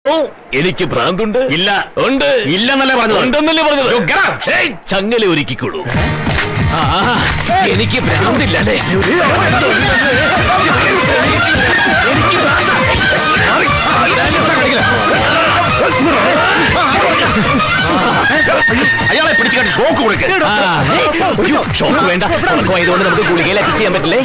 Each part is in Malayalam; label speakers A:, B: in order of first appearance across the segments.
A: ഓ എനിക്ക് ഭ്രാന്തുണ്ട്
B: ഇല്ല
A: ഉണ്ട്
B: ഇല്ലെന്നല്ലേ പറഞ്ഞത്
A: ഉണ്ടെന്നല്ലേ പറഞ്ഞത്
B: You get out.
A: ഏയ്, ചങ്ങല ഒരുക്കിക്കോളൂ ആ എനിക്ക് ഭ്രാന്തില്ല അല്ലേ
B: അയാളെ പിടിച്ചു ഷോക്ക് കൊടുക്ക
A: ആ, ഏയ്, അയ്യോ, ഷോക്ക് വേണ്ട ഉറക്കമായതുകൊണ്ട് നമുക്ക് ഗുളികയിൽ അഡ്ജസ്റ്റ് ചെയ്യാൻ പറ്റില്ലേ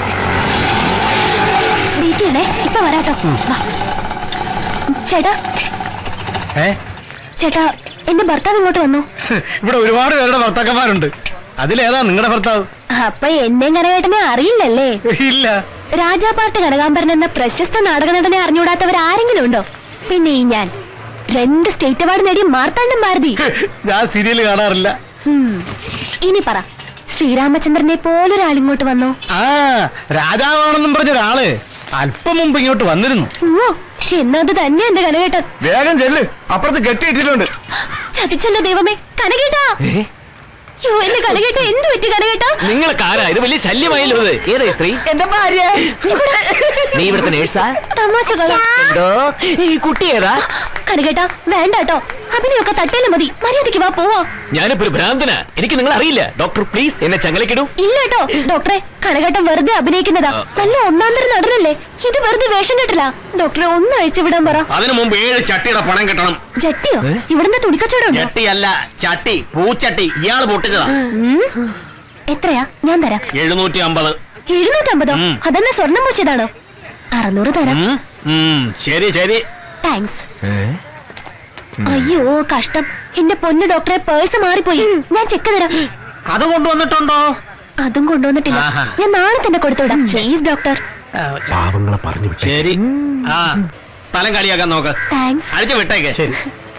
C: വെയിറ്റ് ചെയ്യണേ ഇപ്പൊ വരാട്ടോ വാ. ചേട്ടാ
D: ഏ
C: ചേട്ടാ എന്റെ ഭർത്താവ് ഇങ്ങോട്ട് വന്നു
D: ഇവിടെ ഒരുപാട് പേരുടെ ഭർത്താക്കന്മാരുണ്ട് അതിലേതാ നിങ്ങളുടെ ഭർത്താവ്
C: അപ്പൊ എന്നെ കനകേട്ടനെ അറിയില്ലല്ലേ
D: ഇല്ല
C: രാജാപാട്ട് കനകാംബരൻ എന്ന പ്രശസ്ത നാടക നടനെ അറിഞ്ഞുകൂടാത്തവർ ആരെങ്കിലും ഉണ്ടോ പിന്നെ ഈ ഞാൻ രണ്ട് സ്റ്റേറ്റ് അവാർഡ് നേടിയ മാർത്താണ്ഡൻ ഭാരതി
D: ഞാൻ സീരിയൽ കാണാറില്ല
C: ഉം. ഇനി പറ ശ്രീരാമചന്ദ്രനെ പോലൊരാളിങ്ങോട്ട് വന്നു
D: ആ രാജാവാണെന്നും പറഞ്ഞ ഒരാള് അല്പം മുമ്പ് ഇങ്ങോട്ട് വന്നിരുന്നു
C: ഓ എന്നത് തന്നെ എന്റെ കനകേട്ടൻ
D: വേഗം ചെല്ല് അപ്പുറത്ത് കെട്ടിയിട്ടിട്ടുണ്ട്
C: ചതിച്ചല്ലോ ദൈവമേ കനകേട്ടാ യോ എന്റെ കനകേട്ട എന്ത് പറ്റി കനകേട്ടാ
A: നിങ്ങൾക്ക് ആരാ ഇത് വലിയ ശല്യമായല്ലോ ഇത് ഏതാ ഈ സ്ത്രീ
C: എന്റെ ഭാര്യ
A: നീ ഇവിടുത്തെ നേഴ്സാ
C: തമാശ കള
A: എന്തോ ഈ കുട്ടി ഏതാ
C: കനകേട്ടാ വേണ്ട കേട്ടോ അഭിനയൊക്കെ തട്ടേലും മതി മര്യാദയ്ക്ക് വാ പോവാ
A: ഞാനിപ്പോ ഒരു ഭ്രാന്തനാ എനിക്ക് നിങ്ങൾ അറിയില്ല ഡോക്ടർ പ്ലീസ് എന്നെ ചങ്ങലക്കിടൂ
C: ഇല്ല കേട്ടോ ഡോക്ടറെ കനകേട്ടൻ വെറുതെ അഭിനയിക്കുന്നതാ നല്ല ഒന്നാം തരം നടനല്ലേ ഇത് വെറുതെ വേഷം കെട്ടില്ല ഡോക്ടറെ ഒന്ന് അഴിച്ചു വിടാൻ പറ
B: അതിനു മുമ്പ് ഏഴ് ചട്ടിയുടെ പണം കിട്ടണം
C: ജട്ടിയോ ഇവിടുന്ന് തുണിക്കച്ചവടം ഉണ്ടോ
B: ചട്ടിയല്ല ചട്ടി പൂച്ചട്ടി ഇയാള് പൊട്ടിച്ചതാ
C: ഉം. എത്രയാ ഞാൻ തരാം
B: എഴുന്നൂറ്റി അമ്പത്
C: എഴുന്നൂറ്റമ്പതോ
B: ഉം.
C: അതെന്നെ സ്വർണം പൂശിയതാണോ അറുന്നൂറ് തരാം
B: ഉം, ഉം, ശരി ശരി
C: താങ്ക്സ് അയ്യോ കഷ്ടം എന്റെ പൊന്നു ഡോക്ടറെ പേഴ്സ് മാറിപ്പോയി ഞാൻ ചെക്ക് തരാം
D: അത് കൊണ്ടുവന്നിട്ടുണ്ടോ
C: അതും കൊണ്ടുവന്നിട്ടില്ല
D: ആഹാ.
C: ഞാൻ നാളെ തന്നെ കൊടുത്തുവിടാം പ്ലീസ് ഡോക്ടർ
D: പാവങ്ങളെ പറഞ്ഞു
B: ശരി ആ സ്ഥലം കളിയാക്കാൻ നോക്ക്
C: താങ്ക്സ്
B: അഴിച്ചു വിട്ടേക്ക്
D: ശരി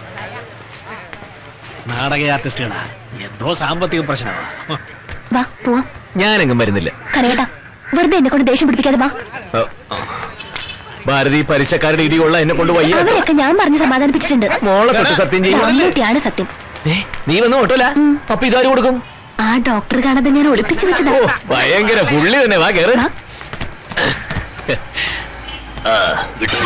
B: നാടക ആർട്ടിസ്റ്റുകളാ എന്തോ സാമ്പത്തിക പ്രശ്നമാ
C: വാ പോവാം
A: ഞാനെങ്ങും വരുന്നില്ല
C: കരയട്ടാ വെറുതെ എന്നെ കൊണ്ട് ദേഷ്യം പിടിപ്പിക്കാതെ വാ
A: ഓ, ഓ. ഭാരതി പലിശക്കാരുടെ ഇടികൊള്ള എന്നെ കൊണ്ട് വയ്യ
C: അവരെയൊക്കെ ഞാൻ പറഞ്ഞ് സമാധാനിപ്പിച്ചിട്ടുണ്ട്
A: മോളെ തൊട്ട് സത്യം ചെയ്യും
C: മമ്മൂട്ടിയാണ് സത്യം
A: ഏ, നീ വന്ന് ഓട്ടോല
C: ഉം.
A: അപ്പൊ ഇതാര് കൊടുക്കും
C: ആ ഡോക്ടർ കാണാതെ ഞാൻ ഒളിപ്പിച്ചു വെച്ചതാ
A: ഓ ഭയങ്കര പുള്ളി തന്നെ വാ കേറ്
C: വാ.
A: ആ, വിട്ടു.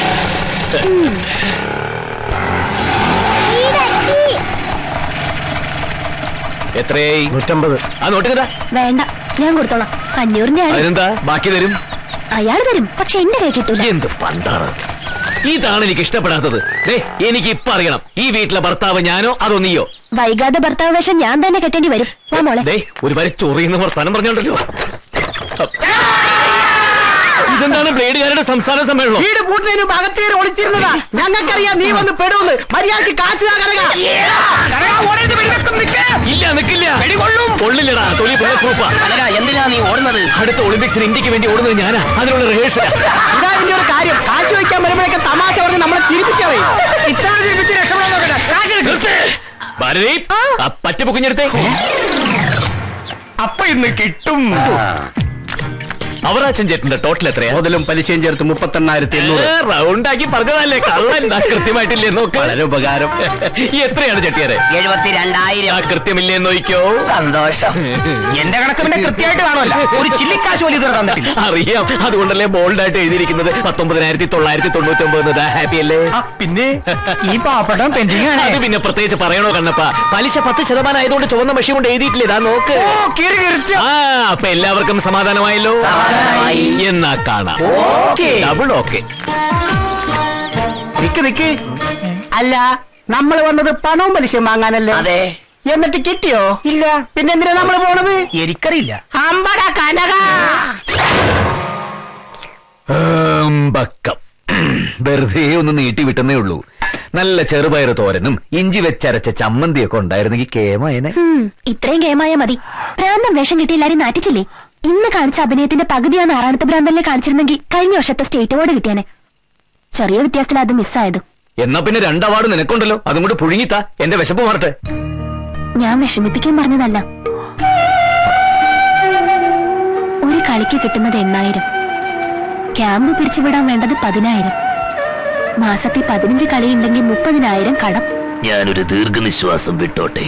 A: എത്രയായി
D: നൂറ്റമ്പത്
A: ആ നോട്ടിക്കടാ
C: വേണ്ട ഞാൻ കൊടുത്തോളാം അഞ്ഞൂറിന്റെ ആണ്
A: അതിനെന്താ ബാക്കി തരും
C: അയാൾ തരും പക്ഷെ എന്റെ കൈ കിട്ടൂല
A: എന്ത് പണ്ടാണ് ഇതാണ് എനിക്ക് ഇഷ്ടപ്പെടാത്തത് ദേ എനിക്ക് ഇപ്പൊ അറിയണം ഈ വീട്ടിലെ ഭർത്താവ് ഞാനോ അതോ നീയോ
C: വൈകാതെ ഭർത്താവ് വേഷം ഞാൻ തന്നെ കെട്ടേണ്ടി വരും വാ മോളെ
A: ദേ ഒരു വരെ ചൊറിയുന്ന വർത്താനം പറഞ്ഞോണ്ടല്ലോ ഇതെന്താണ് ബ്ലേഡുകാരുടെ സംസ്ഥാന സമ്മേളനം
E: വീട് പൂട്ടുന്നതിന് മുമ്പ് അകത്തേറി ഒളിച്ചിരുന്നതാ ഞങ്ങൾക്കറിയാം നീ വന്ന് പെടുമെന്ന് മര്യാദക്ക് കാശ് താ കനക. കനക, ഓടരുത്, വെടിവെക്കും, നിക്ക്.
A: ഇല്ല നിക്കില്ല കൊള്ളില്ലടാ തൊലി പ്രൂഫാ
E: എന്തിനാ നീ ഓടുന്നത്
A: അടുത്ത ഒളിമ്പിക്സിന് ഇന്ത്യക്ക് വേണ്ടി ഓടുന്നത് ഞാനാ അതിനുള്ള റിഹേഴ്സലാ
E: ഇതാ ഇതിന്റെ ഒരു കാര്യം കാശ് വയ്ക്കാൻ വരുമ്പോഴൊക്കെ തമാശ പറഞ്ഞ് നമ്മളെ ചിരിപ്പിച്ചവേ ഇത്തവണ ചിരിപ്പിച്ച് രക്ഷപ്പെടാൻ നോക്കട്ടെ കാശ് എടുക്ക്.
A: നിർത്ത്. ഭാരതി ആ പറ്റ പൊക്കിഞ്ഞെടുത്തേ
D: അപ്പൊ ഇന്ന് കിട്ടും
A: അവറാച്ചൻ ചേട്ടന്റെ ടോട്ടൽ എത്രയാ
D: മുതലും പലിശയും ചേർത്ത് മുപ്പത്തെണ്ണായിരത്തി എണ്ണൂറ്
A: റൗണ്ട് ആക്കി പറഞ്ഞതല്ലേ കള്ളൻ ആ, കൃത്യമായിട്ടില്ലേ നോക്ക്
D: വളരെ ഉപകാരം
A: ഈ എത്രയാണ് ചെട്ടിയാരെ
E: എഴുപത്തി രണ്ടായിരം
A: ആ കൃത്യമില്ലേ നോക്കിയോ
E: സന്തോഷം എന്റെ കണക്ക് പിന്നെ കൃത്യമായിട്ട് കാണുമല്ല ഒരു ചില്ലിക്കാശ് പോലും ഇതുവരെ തന്നിട്ടില്ല
A: അറിയാം അതുകൊണ്ടല്ലേ ബോൾഡ് ആയിട്ട് എഴുതിയിരിക്കുന്നത് പത്തൊമ്പതിനായിരത്തി തൊള്ളായിരത്തി തൊണ്ണൂറ്റി ഒമ്പത് ഹാപ്പി അല്ലേ
E: പിന്നെ ഈ പാവപ്പെട്ട പെൻഡിങ്
A: അത് പിന്നെ പ്രത്യേകിച്ച് പറയണോ കണ്ണപ്പ പലിശ പത്ത് ശതമാനം ആയതുകൊണ്ട് ചുവന്ന മഷി കൊണ്ട് എഴുതിയിട്ടില്ലേ ഇതാ നോക്ക് ആ അപ്പൊ എല്ലാവർക്കും സമാധാനമായല്ലോ
E: സമാധാനമായി.
A: എന്നാ കാണാം ഡബിൾ ഓക്കെ
E: നിക്ക് നിക്ക് അല്ല നമ്മൾ വന്നത് പണവും പലിശയും വാങ്ങാനല്ലേ അതെ എന്നിട്ട് കിട്ടിയോ ഇല്ല പിന്നെ എന്തിനാ നമ്മൾ പോണത് എനിക്കറിയില്ല അമ്പട കനക
A: ബക്കം വെറുതെ ഒന്ന് നീട്ടി വിട്ടെന്നേ ഉള്ളൂ നല്ല ചെറുപയറ് തോരനും ഇഞ്ചി വെച്ചരച്ച ചമ്മന്തിയൊക്കെ ഉണ്ടായിരുന്നെങ്കിൽ കേമായനെ
C: ഉം, ഇത്രയും ഗെയിമായ മതി ഭ്രാന്തം വേഷം കിട്ടി എല്ലാരും നാറ്റിച്ചില്ലേ ഇന്ന് കാണിച്ച അഭിനയത്തിന്റെ പകുതിയാണ് ആറാണത്തെ ഭ്രാന്തല്ലേ കാണിച്ചിരുന്നെങ്കിൽ കഴിഞ്ഞ വർഷത്തെ സ്റ്റേറ്റ് അവാർഡ് കിട്ടിയാനെ ചെറിയ വ്യത്യാസത്തിൽ അത് മിസ്സായത്
A: എന്നാ പിന്നെ രണ്ട് അവാർഡ് നിനക്കുണ്ടല്ലോ അതും കൂടി പുഴുങ്ങിത്താ എന്റെ വിശപ്പ് മാറട്ടെ
C: ഞാൻ വിഷമിപ്പിക്കാൻ പറഞ്ഞതല്ല ഒരു കളിക്ക് കിട്ടുന്നത് എണ്ണായിരം ക്യാമ്പ് പിരിച്ചുവിടാൻ വേണ്ടത് പതിനായിരം മാസത്തിൽ പതിനഞ്ച് കളിയുണ്ടെങ്കിൽ മുപ്പതിനായിരം കടം
A: ഞാനൊരു ദീർഘനിശ്വാസം വിട്ടോട്ടെ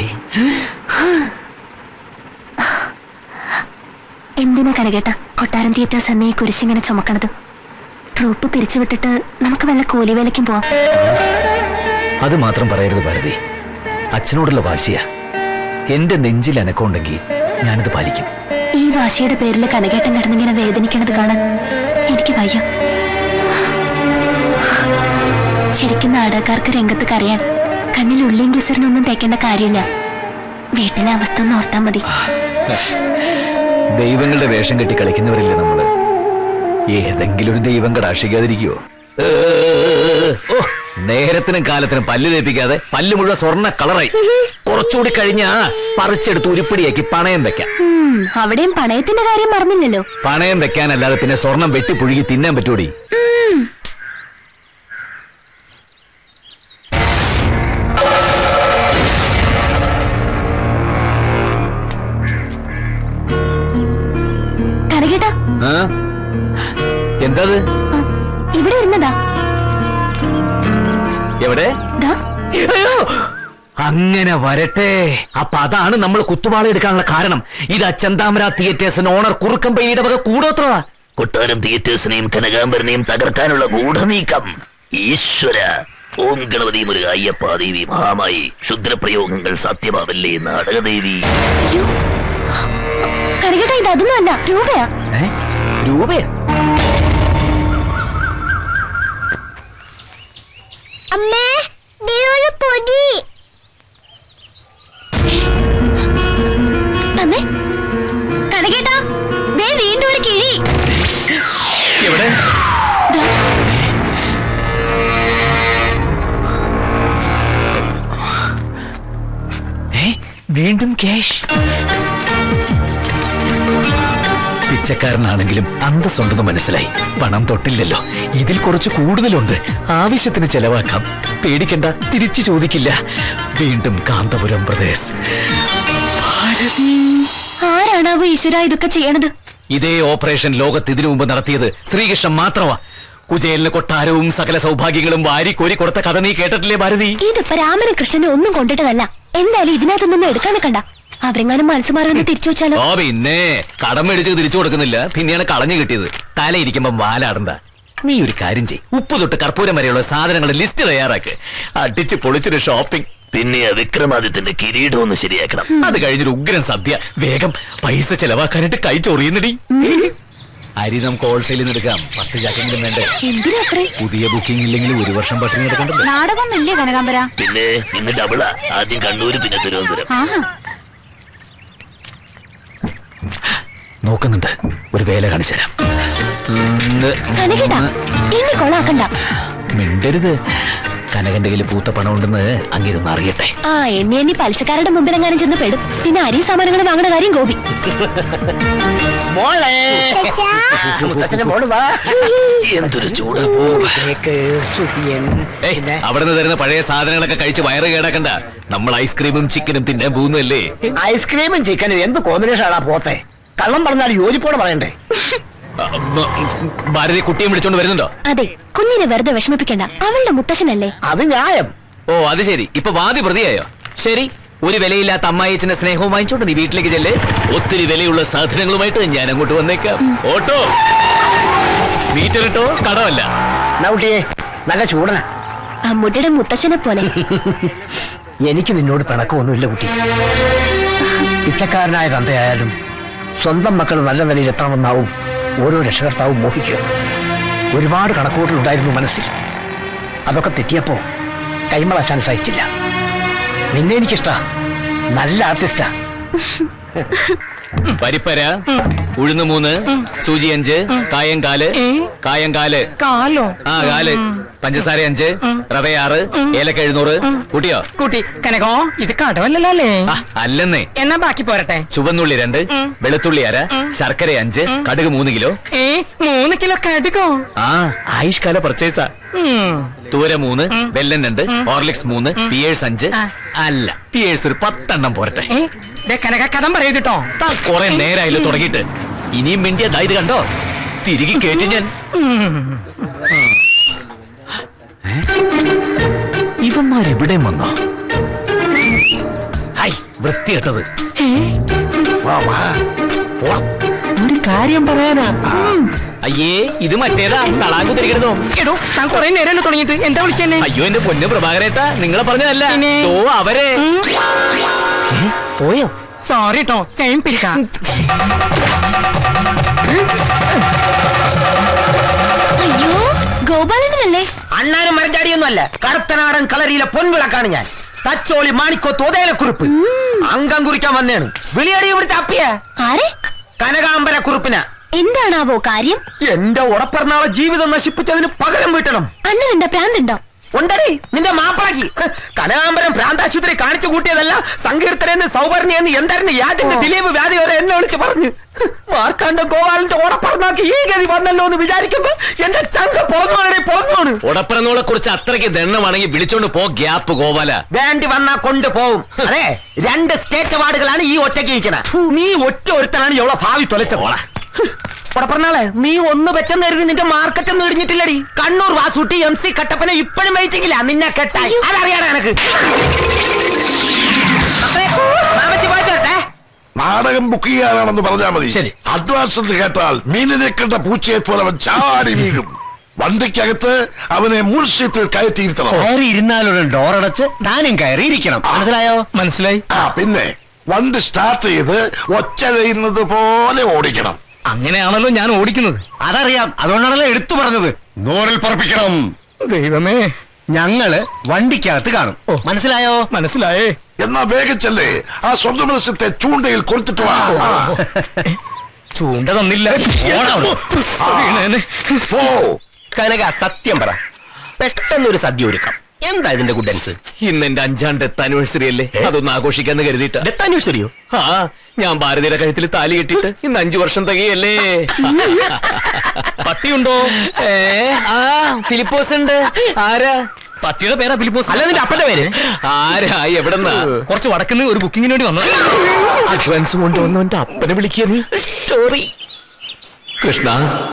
C: എന്തിനാ കരകേട്ട കൊട്ടാരം തിയേറ്റേഴ്സ് എന്നീ കുരിശിങ്ങനെ ചുമക്കണത് ട്രൂപ്പ് പിരിച്ചുവിട്ടിട്ട് നമുക്ക് വല്ല കൂലിവേലയ്ക്കും പോവാം
A: അത് മാത്രം പറയരുത് ഭാരതി അച്ഛനോടുള്ള വാശിയാ എന്റെ നെഞ്ചിൽ അനക്കമുണ്ടെങ്കിൽ ഞാനത് പാലിക്കും
C: ഈ വാശിയുടെ പേരിൽ കനകേട്ടൻ കിടന്നിങ്ങനെ വേദനിക്കണത് കാണാൻ എനിക്ക് വയ്യ ശരിക്കും നാടകക്കാർക്ക് രംഗത്ത് കരയാൻ കണ്ണിൽ ഉള്ളിയും ഗ്ലിസറിനൊന്നും തേക്കേണ്ട കാര്യമില്ല വീട്ടിലെ അവസ്ഥ ഒന്ന് ഓർത്താ മതി
A: ദൈവങ്ങളുടെ വേഷം കെട്ടി കളിക്കുന്നവരില്ലേ നമ്മള് ഏതെങ്കിലും ഒരു ദൈവം കടാക്ഷിക്കാതിരിക്കുവോ ഏ, ഓ നേരത്തിനും കാലത്തിനും പല്ല് തേപ്പിക്കാതെ പല്ല് മുഴുവൻ സ്വർണ്ണ കളറായി കുറച്ചുകൂടി കഴിഞ്ഞാ പറിച്ചെടുത്ത് ഉരുപ്പിടിയാക്കി പണയം വെക്കാം
C: ഉം, അവിടെയും പണയത്തിന്റെ കാര്യം മറന്നില്ലല്ലോ
A: പണയം വെക്കാനല്ലാതെ പിന്നെ സ്വർണം വെട്ടി പുഴുകി തിന്നാൻ പറ്റൂടി
C: കനകേട്ടാ
A: ആ? എന്താത്
C: ആ, ഇവിടെ ഇരുന്നതാ
A: എവിടെ
C: ദാ
A: അയ്യോ! അങ്ങനെ വരട്ടെ അപ്പൊ അതാണ് നമ്മൾ കുത്തുവാള എടുക്കാനുള്ള കാരണം ഇത് അച്ചന്താമര തിയേറ്റേഴ്സിന് ഓണർ കുറുക്കമ്പയുടെ വക കൂടോത്രവാ
F: കൊട്ടാരം തിയേറ്റേഴ്സിനെയും കനകാംബരനെയും തകർക്കാനുള്ള ഗൂഢനീക്കം ഈശ്വര ഓം ഗണപതി മുരുക അയ്യപ്പ ദേവി മഹാമായി ക്ഷുദ്രപ്രയോഗങ്ങൾ സത്യമാവല്ലേ നാടകദേവി
C: അയ്യോ കനകേട്ടാ ഇത് അതൊന്നും അല്ല രൂപയാ
A: ഏ? രൂപയാ
C: അമ്മേ പൊടി തന്നെ കനകേട്ടാ ദേ വീണ്ടും ഒരു കിഴി
A: എവിടെ
C: ദാ,
A: ഏ? വീണ്ടും ക്യാഷ് പിച്ചക്കാരനാണെങ്കിലും അന്തസ്സുണ്ടെന്ന് മനസ്സിലായി പണം തൊട്ടില്ലല്ലോ ഇതിൽ കുറച്ച് കൂടുതലുണ്ട് ആവശ്യത്തിന് ചെലവാക്കാം പേടിക്കണ്ട തിരിച്ചു ചോദിക്കില്ല വീണ്ടും കാന്തപുരം പ്രദേശ്
C: ആരാണാവോ ഈശ്വര ഇതൊക്കെ ചെയ്യണത്
A: ഇതേ ഓപ്പറേഷൻ ലോകത്ത് ഇതിനു മുമ്പ് നടത്തിയത് ശ്രീകൃഷ്ണൻ മാത്രമാ കുചേലിന് കൊട്ടാരവും സകല സൗഭാഗ്യങ്ങളും വാരി കോരി കൊടുത്ത കഥ നീ കേട്ടിട്ടില്ലേ ഭാരതി
C: ഇതിപ്പോ രാമനും കൃഷ്ണനും ഒന്നും കൊണ്ടിട്ടതല്ല എന്തായാലും ഇതിനകത്തൊന്നും എടുക്കാൻ നിൽക്കണ്ട അവരെങ്ങാനും മനസ്സ് മാറി തിരിച്ചു വെച്ചാലോ
A: ഓ പിന്നെ കടം മേടിച്ച് തിരിച്ചു കൊടുക്കുന്നില്ല പിന്നെയാണ് കളഞ്ഞു കിട്ടിയത് തലയിരിക്കുമ്പം വാലാടണ്ട നീ ഒരു കാര്യം ചെയ് ഉപ്പ് തൊട്ട് കർപ്പൂരം വരെയുള്ള സാധനങ്ങളുടെ ലിസ്റ്റ് തയ്യാറാക്ക് അടിച്ച് പൊളിച്ചൊരു ഷോപ്പിംഗ്
F: പിന്നെ ആ വിക്രമാദിത്യന്റെ കിരീടം ഒന്ന് ശരിയാക്കണം
A: അത് കഴിഞ്ഞൊരു ഉഗ്രൻ സദ്യ വേഗം പൈസ ചെലവാക്കാനായിട്ട് കൈ ചൊറിയുന്നടി അരി നമുക്ക് ഹോൾസെയിലിൽ നിന്ന് എടുക്കാം പത്ത് ചാക്കെങ്കിലും വേണ്ടേ
C: എന്തിനാ അത്രേ
A: പുതിയ ബുക്കിംഗ് ഇല്ലെങ്കിൽ ഒരു വർഷം പട്ടിണി എടുക്കണ്ടല്ലോ
C: നാടകം ഇല്ലേ കനകാമ്പര
F: പിന്നെ ഇന്ന് ഡബിളാ ആദ്യം കണ്ണൂര് പിന്നെ തിരുവനന്തപുരം
C: ആഹാ
A: നോക്കുന്നുണ്ട് ഒരു വേല കാണിച്ചു തരാം
C: കനകേട്ടാ ഇനി കൊള്ളാക്കണ്ട
A: മിണ്ടരുത് കനകന്റെ കയ്യിൽ പൂത്ത പണം ഉണ്ടെന്ന് അങ്ങിരുന്ന് അറിയട്ടെ
C: ആ എന്നെ എന്നെ പലിശക്കാരുടെ മുമ്പിൽ എങ്ങാനും ചെന്ന് പെടും പിന്നെ അരി സാമാനങ്ങൾ വാങ്ങണ കാര്യം ഗോപി
E: മോളെ മുത്തച്ഛന്റെ മോള് വാ
F: എന്തൊരു ചൂടാ
E: കേക്ക് സുഖിയൻ
A: ഏയ്, അവിടുന്ന് തരുന്ന പഴയ സാധനങ്ങളൊക്കെ കഴിച്ച് വയറ് കേടാക്കണ്ട നമ്മൾ ഐസ്ക്രീമും ചിക്കനും തിന്നാൻ പോകുന്നല്ലേ
E: ഐസ്ക്രീമും ചിക്കനും എന്ത് കോമ്പിനേഷൻ ആണാ പോത്തെ കള്ളം പറഞ്ഞാൽ യോജിപ്പോടെ പറയണ്ടേ
A: ഭാരതി കുട്ടിയും വിളിച്ചോണ്ട് വരുന്നുണ്ടോ
C: അതെ കുഞ്ഞിനെ വെറുതെ വിഷമിപ്പിക്കണ്ട അവളുടെ മുത്തശ്ശനല്ലേ
E: അത് ന്യായം
A: ഓ അത് ശരി ഇപ്പൊ വാദി പ്രതിയായോ ശരി ഒരു വിലയില്ലാത്ത അമ്മായിച്ചന്റെ സ്നേഹവും വാങ്ങിച്ചോണ്ട് നീ വീട്ടിലേക്ക് ചെല്ലേ ഒത്തിരി വിലയുള്ള സാധനങ്ങളുമായിട്ട് ഞാൻ അങ്ങോട്ട് വന്നേക്കാം ഓട്ടോ മീറ്റർ ഇട്ടോ കടമല്ല
E: നൗട്ടിയെ നല്ല ചൂടന
C: അമ്മൂട്ടിയുടെ മുത്തശ്ശനെ പോലെ
E: എനിക്ക് നിന്നോട് പിണക്കമൊന്നുമില്ല കുട്ടി പിച്ചക്കാരനായ തന്തയായാലും സ്വന്തം മക്കൾ നല്ല നിലയിൽ എത്തണമെന്നാവും ഓരോ രക്ഷകർത്താവും മോഹിക്കുക ഒരുപാട് കണക്കൂട്ടലുണ്ടായിരുന്നു മനസ്സിൽ അതൊക്കെ തെറ്റിയപ്പോ കൈമളാശാൻ സഹിച്ചില്ല നിന്നെ എനിക്കിഷ്ടാ നല്ല ആർട്ടിസ്റ്റാ
A: പരിപ്പര ഉഴുന്ന് മൂന്ന് സൂചി അഞ്ച് കായം കാല് കായം കാല്
G: കാലോ
A: ആ കാല് പഞ്ചസാര അഞ്ച് റവ ആറ് ഏലക്ക എഴുന്നൂറ് കൂട്ടിയോ
G: കുട്ടി കനകോ ഇത് കടവല്ലല്ലോ അല്ലേ
A: ആ അല്ലെന്നേ
G: എന്നാ ബാക്കി പോരട്ടെ
A: ചുവന്നുള്ളി രണ്ട് വെളുത്തുള്ളി അര ശർക്കര അഞ്ച് കടുക് മൂന്ന് കിലോ
G: ഏ മൂന്ന് കിലോ കടുകോ
A: ആ ആയുഷ്കാല പർച്ചേസാ
G: ഉം.
A: തൂര മൂന്ന് വെല്ലൻ രണ്ട് ഹോർലിക്സ് മൂന്ന് പിയേഴ്സ് അഞ്ച്
G: ആ.
A: അല്ല പിയേഴ്സ് ഒരു പത്തെണ്ണം പോരട്ടെ
G: ഏ ദേ കനക കഥം പറയൂട്ടോ
A: താ കൊറേ നേരായല്ലോ തുടങ്ങിയിട്ട് ഇനിയും മിണ്ടിയ ദാ ഇത് കണ്ടോ തിരികെ കേട്ടു ഞാൻ ഇവന്മാരെവിടെ വന്നോ ഹൈ വൃത്തിയിട്ടത്
E: വാ വാ
G: ഒരു കാര്യം പറയാനാ
A: അയ്യേ ഇത് മറ്റേതാ തളാങ്കു തിരിക്കരുതോ
G: എടോ താൻ കുറെ നേരം തുടങ്ങിയിട്ട് എന്താ വിളിച്ചെന്നെ
A: അയ്യോ എന്റെ പൊന്ന് പ്രഭാകരേട്ടാ നിങ്ങളെ പറഞ്ഞതല്ല
G: പിന്നെ?
A: ഓ അവരെ
G: പോയോ സോറി കേട്ടോ സെയിം പിച്ച
C: അയ്യോ ഗോപാലനല്ലേ
E: അണ്ണാനും മരഞ്ചാടിയൊന്നും അല്ല കടത്തനാടൻ കളരിയിലെ പൊൻവിളക്കാണ് ഞാൻ തച്ചോളി മാണിക്കോത്ത് ഉദയലക്കുറിപ്പ് അംഗം കുറിക്കാൻ വന്നേണ് വിളിയടി ഇവിടുത്തെ അപ്പിയ
C: ആരെ
E: കനകാംബര കുറിപ്പിന
C: എന്താണാവോ കാര്യം
E: എന്റെ ഉടപ്പിറന്നാളെ ജീവിതം നശിപ്പിച്ചതിന് പകരം വീട്ടണം
C: അണ്ണൻ എന്താ പ്രാന്തുണ്ടോ
E: ഉണ്ടടി നിന്റെ മാപ്പാക്കി കനകാംബരം ഭ്രാന്താശുപത്രി കാണിച്ചു കൂട്ടിയതല്ല സങ്കീർത്തനെന്ന് സൗവർണിയെന്ന് എന്തായിരുന്നു യാതിന്റെ ദിലീപ് വ്യാധി വരെ എന്നെ വിളിച്ച് പറഞ്ഞു മാർക്കാണ്ട ഗോപാലന്റെ ഓടപ്പറന്നാക്കി ഈ ഗതി വന്നല്ലോ എന്ന് വിചാരിക്കുമ്പോ എന്റെ ചങ്ക പോന്നോണേ പോന്നോണ്
A: ഉടപ്പിറന്നോളെ കുറിച്ച് അത്രയ്ക്ക് ദണ്ണമാണെങ്കിൽ വിളിച്ചോണ്ട് പോ ഗ്യാപ്പ് ഗോപാല
E: വേണ്ടി വന്നാ കൊണ്ടുപോകും അതെ രണ്ട് സ്റ്റേറ്റ് അവാർഡുകളാണ് ഈ ഒറ്റയ്ക്ക് ഇരിക്കണ നീ ഒറ്റ ഒരുത്തനാണ് എവിടെ ഭാവി തൊലച്ചത് ഇവിടെ പറഞ്ഞാളെ നീ ഒന്ന് പറ്റെന്ന് കരുതി നിന്റെ മാർക്കറ്റ് ഒന്നും ഇടിഞ്ഞിട്ടില്ലടി കണ്ണൂർ വാസൂട്ടി എം സി കട്ടപ്പന ഇപ്പോഴും വെയിറ്റിംഗില്ല നിന്നെ കെട്ടായി അതറിയാടാ എനക്ക് മക്കളെ, മാമച്ചി പോയിട്ട് വരട്ടെ.
H: നാടകം ബുക്ക് ചെയ്യാനാണെന്ന് പറഞ്ഞാൽ മതി
E: ശരി.
H: അഡ്വാൻസ് എന്ന് കേട്ടാൽ മീനിനെ കണ്ട പൂച്ചയെ പോലെ അവൻ ചാടി വീഴും വണ്ടിക്കകത്ത് അവനെ മുൻസീറ്റിൽ കയറ്റിയിരുത്തണം
D: കയറി ഇരുന്നാലുള്ള ഡോറടച്ച് താനും കയറിയിരിക്കണം മനസ്സിലായോ മനസ്സിലായി
H: ആ പിന്നെ വണ്ടി സ്റ്റാർട്ട് ചെയ്ത് ഒച്ചഴയുന്നത് പോലെ ഓടിക്കണം
D: അങ്ങനെയാണല്ലോ ഞാൻ ഓടിക്കുന്നത് അതറിയാം അതുകൊണ്ടാണല്ലോ എടുത്തു പറഞ്ഞത് നോറിൽ പറപ്പിക്കണം ദൈവമേ ഞങ്ങള് വണ്ടിക്കകത്ത് കാണും മനസ്സിലായോ മനസ്സിലായേ
H: എന്നാ വേഗച്ചല്ലേ ആ സ്വന്തം മത്സ്യത്തെ ചൂണ്ടയിൽ കൊളുത്തിട്ട് വാ ആ,
D: ചൂണ്ട തന്നില്ല വീണേനെ.
H: പോ
E: കനക സത്യം പറ പെട്ടെന്നൊരു സദ്യ ഒരുക്കാം എന്താ ഇതിന്റെ ഗുഡൻസ്
A: ഇന്ന് എന്റെ അഞ്ചാം ഡെത്ത് ആനിവേഴ്സറി അല്ലേ അതൊന്ന് ആഘോഷിക്കാന്ന് കരുതിയിട്ടാ
E: ഡെത്ത് ആനിവേഴ്സറിയോ
A: ആ ഞാൻ ഭാരതീയുടെ കഴുത്തിൽ താലി കെട്ടിട്ട് ഇന്ന് അഞ്ചു വർഷം തികയല്ലേ പട്ടിയുണ്ടോ ഏ ആ ഫിലിപ്പോസ് ഉണ്ട് ആരാ
D: പട്ടിയുടെ പേരാ ഫിലിപ്പോസ്
E: അല്ല നിന്റെ അപ്പന്റെ പേര്
A: ആരാ എവിടെന്നാ
D: കുറച്ച് വടക്കുന്ന് ഒരു ബുക്കിങ്ങിന് വേണ്ടി വന്നത്
A: അഡ്വാൻസ് കൊണ്ടുവന്നു എന്റെ അപ്പനെ വിളിക്കുക നീ സ്റ്റോറി കൃഷ്ണ